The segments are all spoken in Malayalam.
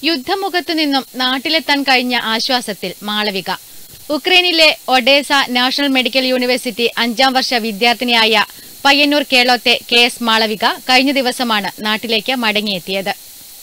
യുദ്ധമുഖത്തു നിന്നും നാട്ടിലെത്താൻ കഴിഞ്ഞ ആശ്വാസത്തിൽ മാളവിക ഉക്രൈനിലെ ഒഡേസ നാഷണൽ മെഡിക്കൽ യൂണിവേഴ്സിറ്റി അഞ്ചാം വർഷ വിദ്യാർത്ഥിനിയായ പയ്യന്നൂർ കേളോത്തെ കെ എസ് മാളവിക കഴിഞ്ഞ ദിവസമാണ് നാട്ടിലേക്ക് മടങ്ങിയെത്തിയത്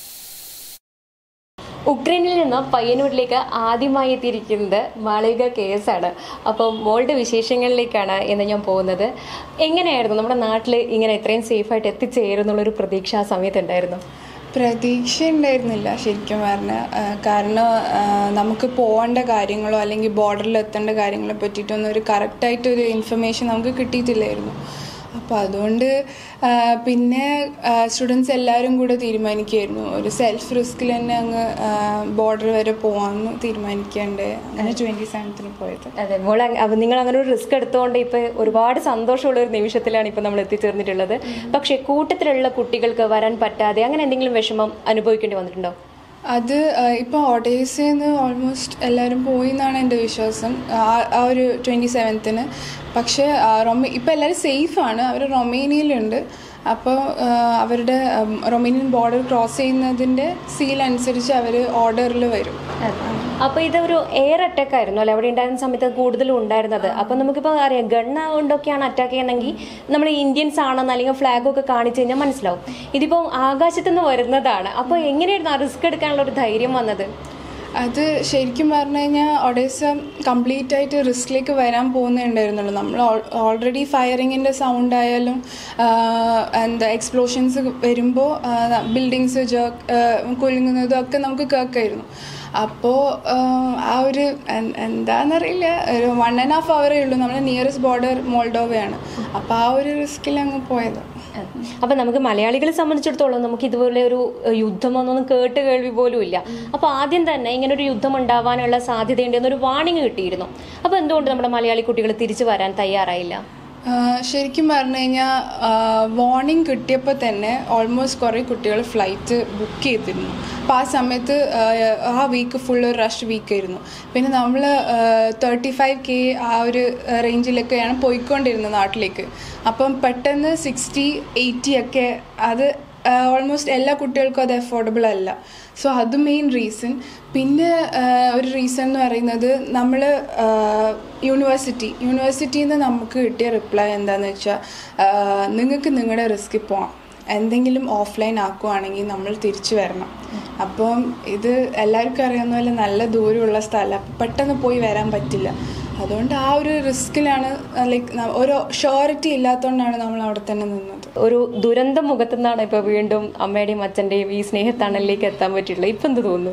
ഉക്രൈനിൽ നിന്ന് പയ്യന്നൂരിലേക്ക് ആദ്യമായി എത്തിയിരിക്കുന്നത് മാളവിക കേസാണ് അപ്പം മോളുടെ വിശേഷങ്ങളിലേക്കാണ് ഇന്ന് ഞാൻ പോകുന്നത് എങ്ങനെയായിരുന്നു നമ്മുടെ നാട്ടിൽ ഇങ്ങനെ ഇത്രയും സേഫായിട്ട് എത്തിച്ചേരുന്നുള്ളൊരു പ്രതീക്ഷ ആ സമയത്ത് ഉണ്ടായിരുന്നു പ്രതീക്ഷ ഉണ്ടായിരുന്നില്ല ശരിക്കും പറഞ്ഞാൽ കാരണം ആ, നമുക്ക് പോകേണ്ട കാര്യങ്ങളോ അല്ലെങ്കിൽ ബോർഡറിൽ എത്തേണ്ട കാര്യങ്ങളെ പറ്റിയിട്ടൊന്നും ഒരു കറക്റ്റായിട്ടൊരു ഇൻഫർമേഷൻ നമുക്ക് കിട്ടിയിട്ടില്ലായിരുന്നു അപ്പോൾ അതുകൊണ്ട് ആ, പിന്നെ സ്റ്റുഡൻസ് എല്ലാവരും കൂടെ തീരുമാനിക്കുമായിരുന്നു ഒരു സെൽഫ് റിസ്കിൽ തന്നെ അങ്ങ് ബോർഡർ വരെ പോകാമെന്ന് തീരുമാനിക്കേണ്ടേ അങ്ങനെ ട്വൻറ്റി സെവൻത്തിന് പോയത് അതെ മോൾ അങ്ങ- അപ്പൊ നിങ്ങൾ അങ്ങനെ ഒരു റിസ്ക് എടുത്തുകൊണ്ട് ഇപ്പൊ ഒരുപാട് സന്തോഷമുള്ള ഒരു നിമിഷത്തിലാണ് ഇപ്പൊ നമ്മൾ എത്തിച്ചേർന്നിട്ടുള്ളത് പക്ഷേ കൂട്ടത്തിലുള്ള കുട്ടികൾക്ക് വരാൻ പറ്റാതെ അങ്ങനെ എന്തെങ്കിലും വിഷമം അനുഭവിക്കേണ്ടി വന്നിട്ടുണ്ടോ അത് ഇപ്പോൾ ഓഡേസിൽ നിന്ന് ഓൾമോസ്റ്റ് എല്ലാവരും പോയി എന്നാണ് എൻ്റെ വിശ്വാസം ആ ആ ഒരു ട്വൻറ്റി സെവൻത്തിന് പക്ഷേ ആ, റൊമേ ഇപ്പോൾ എല്ലാവരും സേഫാണ് അവർ റൊമേനിയയിലുണ്ട് അപ്പോൾ അവരുടെ ഉം, റൊമേനിയൻ ബോർഡർ ക്രോസ് ചെയ്യുന്നതിൻ്റെ സീൽ അനുസരിച്ച് അവർ ഓർഡറിൽ വരും അപ്പൊ ഇതൊരു എയർ അറ്റാക്ക് ആയിരുന്നു അല്ലെ അവിടെ ഉണ്ടായിരുന്ന സമയത്ത് കൂടുതലും ഉണ്ടായിരുന്നത് അപ്പൊ നമുക്കിപ്പോ അറിയാം ഗണ്ണ് കൊണ്ടൊക്കെയാണ് അറ്റാക്ക് ചെയ്യണമെങ്കിൽ നമ്മൾ ഇന്ത്യൻസ് ആണെന്ന് അല്ലെങ്കിൽ ഫ്ലാഗ് ഒക്കെ കാണിച്ചു കഴിഞ്ഞാൽ മനസ്സിലാവും ഇതിപ്പം ആകാശത്ത് നിന്ന് വരുന്നതാണ് അപ്പൊ എങ്ങനെയായിരുന്നു ആ റിസ്ക് എടുക്കാനുള്ള ഒരു ധൈര്യം വന്നത് അത് ശരിക്കും പറഞ്ഞു കഴിഞ്ഞാൽ ഒഡേസ കംപ്ലീറ്റ് ആയിട്ട് റിസ്കിലേക്ക് വരാൻ പോകുന്നേ ഉണ്ടായിരുന്നുള്ളൂ നമ്മൾ ഓൾറെഡി ഫയറിങ്ങിൻ്റെ സൗണ്ട് ആയാലും ആഹ്, എന്താ എക്സ്പ്ലോഷൻസ് വരുമ്പോൾ ബിൽഡിങ്സ് ജോ കുലുങ്ങുന്നതും ഒക്കെ നമുക്ക് കേൾക്കായിരുന്നു അപ്പോൾ ആ ഒരു എൻ- എന്താണെന്നറിയില്ല ഒരു വൺ ആൻഡ് ഹാഫ് അവറേ ഉള്ളൂ നമ്മുടെ നിയറസ്റ്റ് ബോർഡർ മോൾഡോവയാണ് അപ്പോൾ ആ ഒരു റിസ്കിൽ അങ്ങ് പോയത് അപ്പൊ നമുക്ക് മലയാളികളെ സംബന്ധിച്ചിടത്തോളം നമുക്ക് ഇതുപോലെ ഒരു ഏഹ്, യുദ്ധമൊന്നും കേട്ട് കേൾവി പോലും ഇല്ല അപ്പൊ ആദ്യം തന്നെ ഇങ്ങനെ ഒരു യുദ്ധം ഉണ്ടാവാനുള്ള സാധ്യതയുണ്ടെന്നൊരു വാണിംഗ് കിട്ടിയിരുന്നു അപ്പൊ എന്തുകൊണ്ട് നമ്മുടെ മലയാളി കുട്ടികൾ തിരിച്ചു വരാൻ തയ്യാറായില്ല ആഹ് ശരിക്കും പറഞ്ഞു കഴിഞ്ഞാൽ വാർണിംഗ് കിട്ടിയപ്പോൾ തന്നെ ഓൾമോസ്റ്റ് കുറേ കുട്ടികൾ ഫ്ലൈറ്റ് ബുക്ക് ചെയ്തിരുന്നു അപ്പോൾ ആ സമയത്ത് ആഹ് ആ വീക്ക് ഫുൾ ഒരു റഷ് വീക്കായിരുന്നു പിന്നെ നമ്മൾ തേർട്ടി ഫൈവ് കെ ആ ഒരു റേഞ്ചിലൊക്കെയാണ് പോയിക്കൊണ്ടിരുന്നത് നാട്ടിലേക്ക് അപ്പം പെട്ടെന്ന് സിക്സ്റ്റി എയ്റ്റി ഒക്കെ അത് ഓൾമോസ്റ്റ് എല്ലാ കുട്ടികൾക്കും അത് അഫോർഡബിൾ അല്ല സോ അത് മെയിൻ റീസൺ പിന്നെ ആ, ഒരു റീസൺ എന്ന് പറയുന്നത് നമ്മൾ യൂണിവേഴ്സിറ്റി യൂണിവേഴ്സിറ്റിയിൽ നിന്ന് നമുക്ക് കിട്ടിയ റിപ്ലൈ എന്താണെന്ന് വെച്ചാൽ നിങ്ങൾക്ക് നിങ്ങളുടെ റിസ്കിൽ പോകാം എന്തെങ്കിലും ഓഫ്ലൈൻ ആക്കുവാണെങ്കിൽ നമ്മൾ തിരിച്ചു വരണം അപ്പം ഇത് എല്ലാവർക്കും അറിയാവുന്ന പോലെ നല്ല ദൂരമുള്ള സ്ഥലം അപ്പം പെട്ടെന്ന് പോയി വരാൻ പറ്റില്ല അതുകൊണ്ട് ആ ഒരു റിസ്കിലാണ് ലൈക്ക് ഒരു ഷുവറിറ്റി ഇല്ലാത്തതുകൊണ്ടാണ് നമ്മൾ അവിടെ തന്നെ നിന്നത് ഒരു ദുരന്ത മുഖത്തു നിന്നാണ് ഇപ്പൊ വീണ്ടും അമ്മയുടെയും അച്ഛന്റെയും ഈ സ്നേഹത്തണലിലേക്ക് എത്താൻ പറ്റിയിട്ടുള്ളത് ഇപ്പൊ എന്ത് തോന്നുന്നു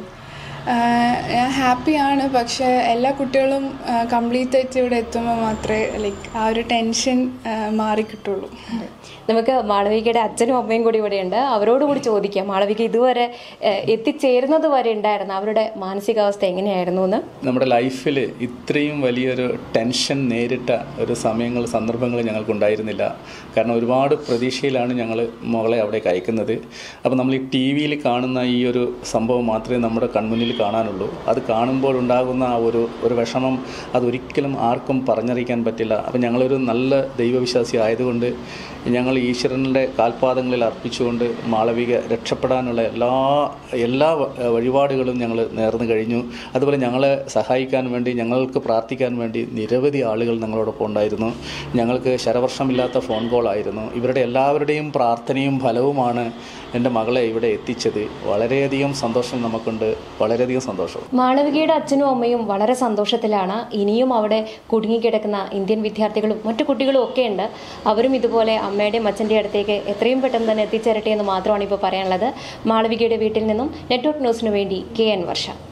ആഹ് ഞാൻ ഹാപ്പിയാണ് പക്ഷേ എല്ലാ കുട്ടികളും കംപ്ലീറ്റ് ആയിട്ട് ഇവിടെ എത്തുമ്പോൾ മാത്രമേ ലൈക്ക് ആ ഒരു ടെൻഷൻ മാറി കിട്ടുള്ളൂ നമുക്ക് മാളവികയുടെ അച്ഛനും അമ്മയും കൂടി ഇവിടെയുണ്ട് അവരോട് കൂടി ചോദിക്കാം മാളവിക ഇതുവരെ ഏഹ്, എത്തിച്ചേരുന്നത് വരെ ഉണ്ടായിരുന്ന അവരുടെ മാനസികാവസ്ഥ എങ്ങനെയായിരുന്നു എന്ന് നമ്മുടെ ലൈഫിൽ ഇത്രയും വലിയൊരു ടെൻഷൻ നേരിട്ട ഒരു സമയങ്ങൾ സന്ദർഭങ്ങൾ ഞങ്ങൾക്കുണ്ടായിരുന്നില്ല കാരണം ഒരുപാട് പ്രതീക്ഷയിലാണ് ഞങ്ങൾ മകളെ അവിടേക്ക് അയക്കുന്നത് അപ്പോൾ നമ്മൾ ഈ ടി വിയിൽ കാണുന്ന ഈ ഒരു സംഭവം മാത്രമേ നമ്മുടെ കൺമുന്നിൽ കാണാനുള്ളൂ അത് കാണുമ്പോൾ ഉണ്ടാകുന്ന ആ ഒരു ഒരു വിഷമം അതൊരിക്കലും ആർക്കും പറഞ്ഞറിയിക്കാൻ പറ്റില്ല അപ്പോൾ ഞങ്ങളൊരു നല്ല ദൈവവിശ്വാസി ആയതുകൊണ്ട് ഞങ്ങൾ ഈശ്വരൻ്റെ കാൽപാദങ്ങളിൽ അർപ്പിച്ചുകൊണ്ട് മാളവിക രക്ഷപ്പെടാനുള്ള എല്ലാ എല്ലാ വ- വഴിപാടുകളും ഞങ്ങൾ നേർന്നു കഴിഞ്ഞു അതുപോലെ ഞങ്ങളെ സഹായിക്കാൻ വേണ്ടി ഞങ്ങൾക്ക് പ്രാർത്ഥിക്കാൻ വേണ്ടി നിരവധി ആളുകൾ ഞങ്ങളോടൊപ്പം ഉണ്ടായിരുന്നു ഞങ്ങൾക്ക് ശരവർഷമില്ലാത്ത ഫോൺ കോൾ ആയിരുന്നു ഇവരുടെ എല്ലാവരുടെയും പ്രാർത്ഥനയും ഫലവുമാണ് എൻ്റെ മകളെ ഇവിടെ എത്തിച്ചത് വളരെയധികം സന്തോഷം നമുക്കുണ്ട് വളരെയധികം സന്തോഷം മാളവികയുടെ അച്ഛനും അമ്മയും വളരെ സന്തോഷത്തിലാണ് ഇനിയും അവിടെ കുടുങ്ങിക്കിടക്കുന്ന ഇന്ത്യൻ വിദ്യാർത്ഥികളും മറ്റു കുട്ടികളും ഒക്കെ ഉണ്ട് അവരും ഇതുപോലെ അമ്മയുടെയും അച്ഛൻ്റെയും അടുത്തേക്ക് എത്രയും പെട്ടെന്ന് തന്നെ എത്തിച്ചേരട്ടെ എന്ന് മാത്രമാണ് ഇപ്പോൾ പറയാനുള്ളത് മാളവികയുടെ വീട്ടിൽ നിന്നും നെറ്റ്വർക്ക് ന്യൂസിനു വേണ്ടി കെ എൻ വർഷ